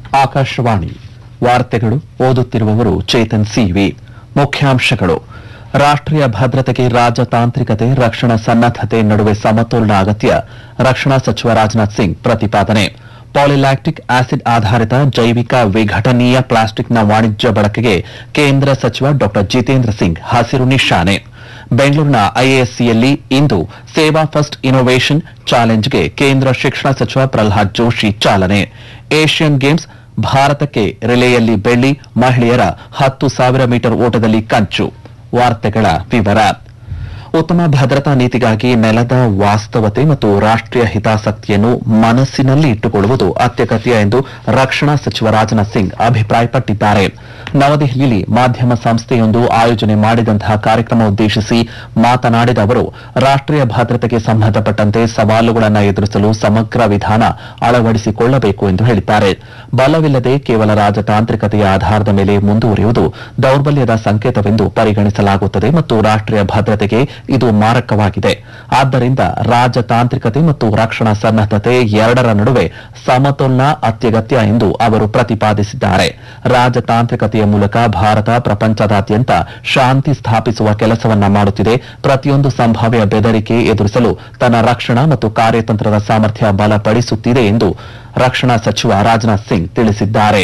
ಆಕಾಶವಾಣಿ ವಾರ್ತೆಗಳು ಓದುತ್ತಿರುವವರು ಚೇತನ್ ಸಿವಿ ಮುಖ್ಯಾಂಶಗಳು ರಾಷ್ಟ್ರೀಯ ಭದ್ರತೆಗೆ ರಾಜತಾಂತ್ರಿಕತೆ ರಕ್ಷಣಾ ಸನ್ನದ್ದತೆ ನಡುವೆ ಸಮತೋಲನ ಅಗತ್ಯ ರಕ್ಷಣಾ ಸಚಿವ ರಾಜನಾಥ್ ಸಿಂಗ್ ಪ್ರತಿಪಾದನೆ ಪಾಲಿಲ್ಯಾಕ್ಟಿಕ್ ಆಸಿಡ್ ಆಧಾರಿತ ಜೈವಿಕ ವಿಘಟನೀಯ ಪ್ಲಾಸ್ಟಿಕ್ನ ವಾಣಿಜ್ಯ ಬಳಕೆಗೆ ಕೇಂದ್ರ ಸಚಿವ ಡಾ ಜಿತೇಂದ್ರ ಸಿಂಗ್ ಹಸಿರು ನಿಶಾನೆ ಬೆಂಗಳೂರಿನ ಐಎಎಸ್ಸಿಯಲ್ಲಿ ಇಂದು ಸೇವಾ ಫಸ್ಟ್ ಇನ್ನೋವೇಷನ್ ಚಾಲೆಂಜ್ಗೆ ಕೇಂದ್ರ ಶಿಕ್ಷಣ ಸಚಿವ ಪ್ರಲ್ಹಾದ್ ಜೋಶಿ ಚಾಲನೆ ಏಷ್ಯನ್ ಗೇಮ್ಸ್ ಭಾರತಕ್ಕೆ ರಿಲೆಯಲ್ಲಿ ಬೆಳ್ಳಿ ಮಹಿಳೆಯರ ಹತ್ತು ಸಾವಿರ ಮೀಟರ್ ಓಟದಲ್ಲಿ ಕಂಚು ವಾರ್ತೆಗಳ ವಿವರ ಉತ್ತಮ ಭದ್ರತಾ ನೀತಿಗಾಗಿ ನೆಲದ ವಾಸ್ತವತೆ ಮತ್ತು ರಾಷ್ಟ್ರೀಯ ಹಿತಾಸಕ್ತಿಯನ್ನು ಮನಸ್ಸಿನಲ್ಲಿ ಇಟ್ಟುಕೊಳ್ಳುವುದು ಅತ್ಯಗತ್ಯ ಎಂದು ರಕ್ಷಣಾ ಸಚಿವ ರಾಜನಾಥ್ ಸಿಂಗ್ ಅಭಿಪ್ರಾಯಪಟ್ಟಿದ್ದಾರೆ ನವದೆಹಲಿಯಲ್ಲಿ ಮಾಧ್ಯಮ ಸಂಸ್ಥೆಯೊಂದು ಆಯೋಜನೆ ಮಾಡಿದಂತಹ ಕಾರ್ಯಕ್ರಮ ಉದ್ದೇಶಿಸಿ ಮಾತನಾಡಿದ ಅವರು ರಾಷ್ಟ್ರೀಯ ಭದ್ರತೆಗೆ ಸಂಬಂಧಪಟ್ಟಂತೆ ಸವಾಲುಗಳನ್ನು ಎದುರಿಸಲು ಸಮಗ್ರ ವಿಧಾನ ಅಳವಡಿಸಿಕೊಳ್ಳಬೇಕು ಎಂದು ಹೇಳಿದ್ದಾರೆ ಬಲವಿಲ್ಲದೆ ಕೇವಲ ರಾಜತಾಂತ್ರಿಕತೆಯ ಆಧಾರದ ಮೇಲೆ ಮುಂದುವರಿಯುವುದು ದೌರ್ಬಲ್ಯದ ಸಂಕೇತವೆಂದು ಪರಿಗಣಿಸಲಾಗುತ್ತದೆ ಮತ್ತು ರಾಷ್ಟ್ರೀಯ ಭದ್ರತೆಗೆ ಇದು ಮಾರಕವಾಗಿದೆ ಆದ್ದರಿಂದ ರಾಜತಾಂತ್ರಿಕತೆ ಮತ್ತು ರಕ್ಷಣಾ ಸನ್ನದ್ದತೆ ಎರಡರ ನಡುವೆ ಸಮತೋಲನ ಅತ್ಯಗತ್ಯ ಎಂದು ಅವರು ಪ್ರತಿಪಾದಿಸಿದ್ದಾರೆ ರಾಜತಾಂತ್ರಿಕತೆಯ ಮೂಲಕ ಭಾರತ ಪ್ರಪಂಚದಾದ್ಯಂತ ಶಾಂತಿ ಸ್ಥಾಪಿಸುವ ಕೆಲಸವನ್ನ ಮಾಡುತ್ತಿದೆ ಪ್ರತಿಯೊಂದು ಸಂಭಾವ್ಯ ಬೆದರಿಕೆ ಎದುರಿಸಲು ತನ್ನ ರಕ್ಷಣಾ ಮತ್ತು ಕಾರ್ಯತಂತ್ರದ ಸಾಮರ್ಥ್ಯ ಬಲಪಡಿಸುತ್ತಿದೆ ಎಂದು ರಕ್ಷಣಾ ಸಚಿವ ರಾಜನಾಥ್ ಸಿಂಗ್ ತಿಳಿಸಿದ್ದಾರೆ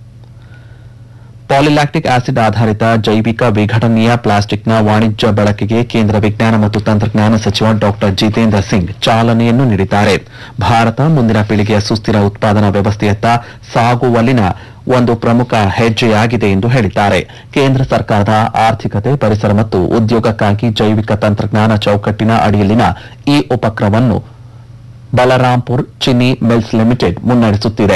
ಪಾಲಿಲ್ಯಾಕ್ಟಿಕ್ ಆಸಿಡ್ ಆಧಾರಿತ ಜೈವಿಕ ವಿಘಟನೀಯ ಪ್ಲಾಸ್ಟಿಕ್ನ ವಾಣಿಜ್ಯ ಬಳಕೆಗೆ ಕೇಂದ್ರ ವಿಜ್ಞಾನ ಮತ್ತು ತಂತ್ರಜ್ಞಾನ ಸಚಿವ ಡಾ ಜಿತೇಂದ್ರ ಸಿಂಗ್ ಚಾಲನೆಯನ್ನು ನೀಡಿದ್ದಾರೆ ಭಾರತ ಮುಂದಿನ ಪೀಳಿಗೆಯ ಸುಸ್ಥಿರ ಉತ್ಪಾದನಾ ವ್ಯವಸ್ಥೆಯತ್ತ ಸಾಗುವಲ್ಲಿನ ಒಂದು ಪ್ರಮುಖ ಹೆಜ್ಜೆಯಾಗಿದೆ ಎಂದು ಹೇಳಿದ್ದಾರೆ ಕೇಂದ್ರ ಸರ್ಕಾರದ ಆರ್ಥಿಕತೆ ಪರಿಸರ ಮತ್ತು ಉದ್ಯೋಗಕ್ಕಾಗಿ ಜೈವಿಕ ತಂತ್ರಜ್ಞಾನ ಚೌಕಟ್ಟಿನ ಅಡಿಯಲ್ಲಿನ ಈ ಉಪಕ್ರಮವನ್ನು ಬಲರಾಂಪುರ್ ಚಿನ್ನಿ ಮಿಲ್ಸ್ ಲಿಮಿಟೆಡ್ ಮುನ್ನಡೆಸುತ್ತಿದೆ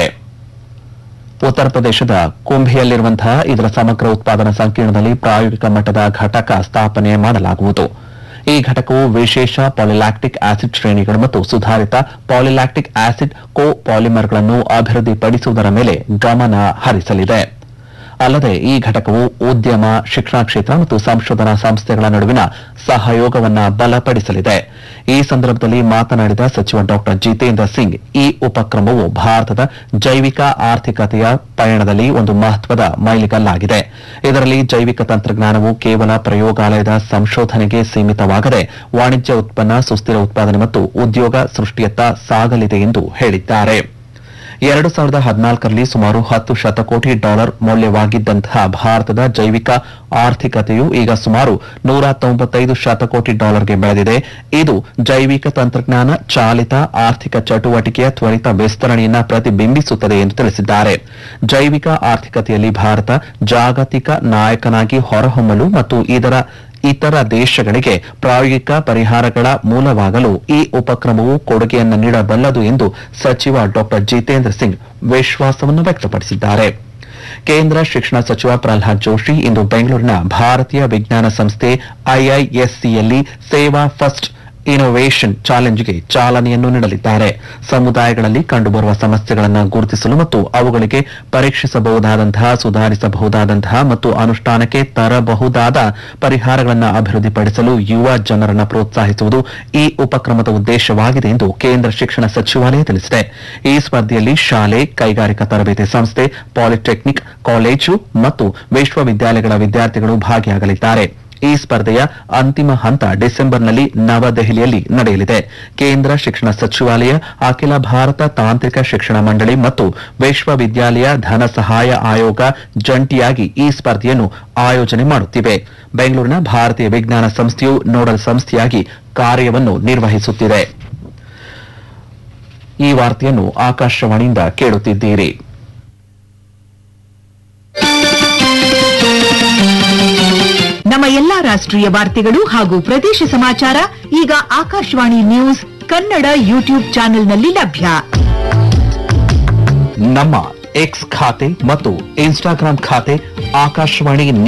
ಉತ್ತರ ಪ್ರದೇಶದ ಕುಂಭಿಯಲ್ಲಿರುವಂತಹ ಇದರ ಸಮಗ್ರ ಉತ್ಪಾದನಾ ಸಂಕೀರ್ಣದಲ್ಲಿ ಪ್ರಾಯೋಗಿಕ ಮಟ್ಟದ ಘಟಕ ಸ್ಥಾಪನೆ ಮಾಡಲಾಗುವುದು ಈ ಘಟಕವು ವಿಶೇಷ ಪಾಲಿಲ್ಯಾಕ್ಟಿಕ್ ಆಸಿಡ್ ಶ್ರೇಣಿಗಳು ಮತ್ತು ಸುಧಾರಿತ ಪಾಲಿಲ್ಯಾಕ್ಟಿಕ್ ಆಸಿಡ್ ಕೋ ಪಾಲಿಮರ್ಗಳನ್ನು ಅಭಿವೃದ್ಧಿಪಡಿಸುವುದರ ಮೇಲೆ ಗಮನ ಹರಿಸಲಿದೆ ಅಲ್ಲದೆ ಈ ಘಟಕವು ಉದ್ಯಮ ಶಿಕ್ಷಣ ಕ್ಷೇತ್ರ ಮತ್ತು ಸಂಶೋಧನಾ ಸಂಸ್ಥೆಗಳ ನಡುವಿನ ಸಹಯೋಗವನ್ನ ಬಲಪಡಿಸಲಿದೆ ಈ ಸಂದರ್ಭದಲ್ಲಿ ಮಾತನಾಡಿದ ಸಚಿವ ಡಾ ಜಿತೇಂದ್ರ ಸಿಂಗ್ ಈ ಉಪಕ್ರಮವು ಭಾರತದ ಜೈವಿಕ ಆರ್ಥಿಕತೆಯ ಪಯಣದಲ್ಲಿ ಒಂದು ಮಹತ್ವದ ಮೈಲಿಗಲ್ಲಾಗಿದೆ ಇದರಲ್ಲಿ ಜೈವಿಕ ತಂತ್ರಜ್ಞಾನವು ಕೇವಲ ಪ್ರಯೋಗಾಲಯದ ಸಂಶೋಧನೆಗೆ ಸೀಮಿತವಾಗದೆ ವಾಣಿಜ್ಯ ಉತ್ಪನ್ನ ಸುಸ್ಥಿರ ಉತ್ಪಾದನೆ ಮತ್ತು ಉದ್ಯೋಗ ಸೃಷ್ಟಿಯತ್ತ ಸಾಗಲಿದೆ ಎಂದು ಹೇಳಿದ್ದಾರೆ ಎರಡು ಸಾವಿರದ ಹದಿನಾಲ್ಕರಲ್ಲಿ ಸುಮಾರು ಹತ್ತು ಶತಕೋಟಿ ಡಾಲರ್ ಮೌಲ್ಯವಾಗಿದ್ದಂತಹ ಭಾರತದ ಜೈವಿಕ ಆರ್ಥಿಕತೆಯು ಈಗ ಸುಮಾರು ನೂರ ತೊಂಬತ್ತೈದು ಶತಕೋಟಿ ಡಾಲರ್ಗೆ ಬೆಳೆದಿದೆ ಇದು ಜೈವಿಕ ತಂತ್ರಜ್ಞಾನ ಚಾಲಿತ ಆರ್ಥಿಕ ಚಟುವಟಿಕೆಯ ತ್ವರಿತ ವಿಸ್ತರಣೆಯನ್ನ ಪ್ರತಿಬಿಂಬಿಸುತ್ತದೆ ಎಂದು ತಿಳಿಸಿದ್ದಾರೆ ಜೈವಿಕ ಆರ್ಥಿಕತೆಯಲ್ಲಿ ಭಾರತ ಜಾಗತಿಕ ನಾಯಕನಾಗಿ ಹೊರಹೊಮ್ಮಲು ಮತ್ತು ಇದರ ಇತರ ದೇಶಗಳಿಗೆ ಪ್ರಾಯೋಗಿಕ ಪರಿಹಾರಗಳ ಮೂಲವಾಗಲು ಈ ಉಪಕ್ರಮವು ಕೊಡುಗೆಯನ್ನು ನೀಡಬಲ್ಲದು ಎಂದು ಸಚಿವ ಡಾ ಜಿತೇಂದ್ರ ಸಿಂಗ್ ವಿಶ್ವಾಸವನ್ನು ವ್ಯಕ್ತಪಡಿಸಿದ್ದಾರೆ ಕೇಂದ್ರ ಶಿಕ್ಷಣ ಸಚಿವ ಪ್ರಲ್ಹಾದ್ ಜೋಶಿ ಇಂದು ಬೆಂಗಳೂರಿನ ಭಾರತೀಯ ವಿಜ್ಞಾನ ಸಂಸ್ಥೆ ಐಐಎಸ್ಸಿಯಲ್ಲಿ ಸೇವಾ ಫಸ್ಟ್ ಇನ್ನೋವೇಷನ್ ಚಾಲೆಂಜ್ಗೆ ಚಾಲನೆಯನ್ನು ನೀಡಲಿದ್ದಾರೆ ಸಮುದಾಯಗಳಲ್ಲಿ ಕಂಡುಬರುವ ಸಮಸ್ಯೆಗಳನ್ನು ಗುರುತಿಸಲು ಮತ್ತು ಅವುಗಳಿಗೆ ಪರೀಕ್ಷಿಸಬಹುದಾದಂತಹ ಸುಧಾರಿಸಬಹುದಾದಂತಹ ಮತ್ತು ಅನುಷ್ಠಾನಕ್ಕೆ ತರಬಹುದಾದ ಪರಿಹಾರಗಳನ್ನು ಅಭಿವೃದ್ಧಿಪಡಿಸಲು ಯುವ ಜನರನ್ನು ಪ್ರೋತ್ಸಾಹಿಸುವುದು ಈ ಉಪಕ್ರಮದ ಉದ್ದೇಶವಾಗಿದೆ ಎಂದು ಕೇಂದ್ರ ಶಿಕ್ಷಣ ಸಚಿವಾಲಯ ತಿಳಿಸಿದೆ ಈ ಸ್ಪರ್ಧೆಯಲ್ಲಿ ಶಾಲೆ ಕೈಗಾರಿಕಾ ತರಬೇತಿ ಸಂಸ್ಥೆ ಪಾಲಿಟೆಕ್ನಿಕ್ ಕಾಲೇಜು ಮತ್ತು ವಿಶ್ವವಿದ್ಯಾಲಯಗಳ ವಿದ್ಯಾರ್ಥಿಗಳು ಭಾಗಿಯಾಗಲಿದ್ದಾರೆ ಈ ಸ್ಪರ್ಧೆಯ ಅಂತಿಮ ಹಂತ ಡಿಸೆಂಬರ್ನಲ್ಲಿ ನವದೆಹಲಿಯಲ್ಲಿ ನಡೆಯಲಿದೆ ಕೇಂದ್ರ ಶಿಕ್ಷಣ ಸಚಿವಾಲಯ ಅಖಿಲ ಭಾರತ ತಾಂತ್ರಿಕ ಶಿಕ್ಷಣ ಮಂಡಳಿ ಮತ್ತು ವಿಶ್ವವಿದ್ಯಾಲಯ ಧನ ಸಹಾಯ ಆಯೋಗ ಜಂಟಿಯಾಗಿ ಈ ಸ್ಪರ್ಧೆಯನ್ನು ಆಯೋಜನೆ ಮಾಡುತ್ತಿವೆ ಬೆಂಗಳೂರಿನ ಭಾರತೀಯ ವಿಜ್ಞಾನ ಸಂಸ್ಥೆಯು ನೋಡಲ್ ಸಂಸ್ಥೆಯಾಗಿ ಕಾರ್ಯವನ್ನು ನಿರ್ವಹಿಸುತ್ತಿದೆ ಈ ವಾರ್ತೆಯನ್ನು ಆಕಾಶವಾಣಿಯಿಂದ ಕೇಳುತ್ತಿದ್ದೀರಿ ನಮ್ಮ ಎಲ್ಲಾ ರಾಷ್ಟ್ರೀಯ ವಾರ್ತೆಗಳು ಹಾಗೂ ಪ್ರದೇಶ ಸಮಾಚಾರ ಈಗ ಆಕಾಶವಾಣಿ ನ್ಯೂಸ್ ಕನ್ನಡ ಯೂಟ್ಯೂಬ್ ಚಾನೆಲ್ನಲ್ಲಿ ಲಭ್ಯ ನಮ್ಮ ಎಕ್ಸ್ ಖಾತೆ ಮತ್ತು ಇನ್ಸ್ಟಾಗ್ರಾಂ ಖಾತೆ ಆಕಾಶವಾಣಿ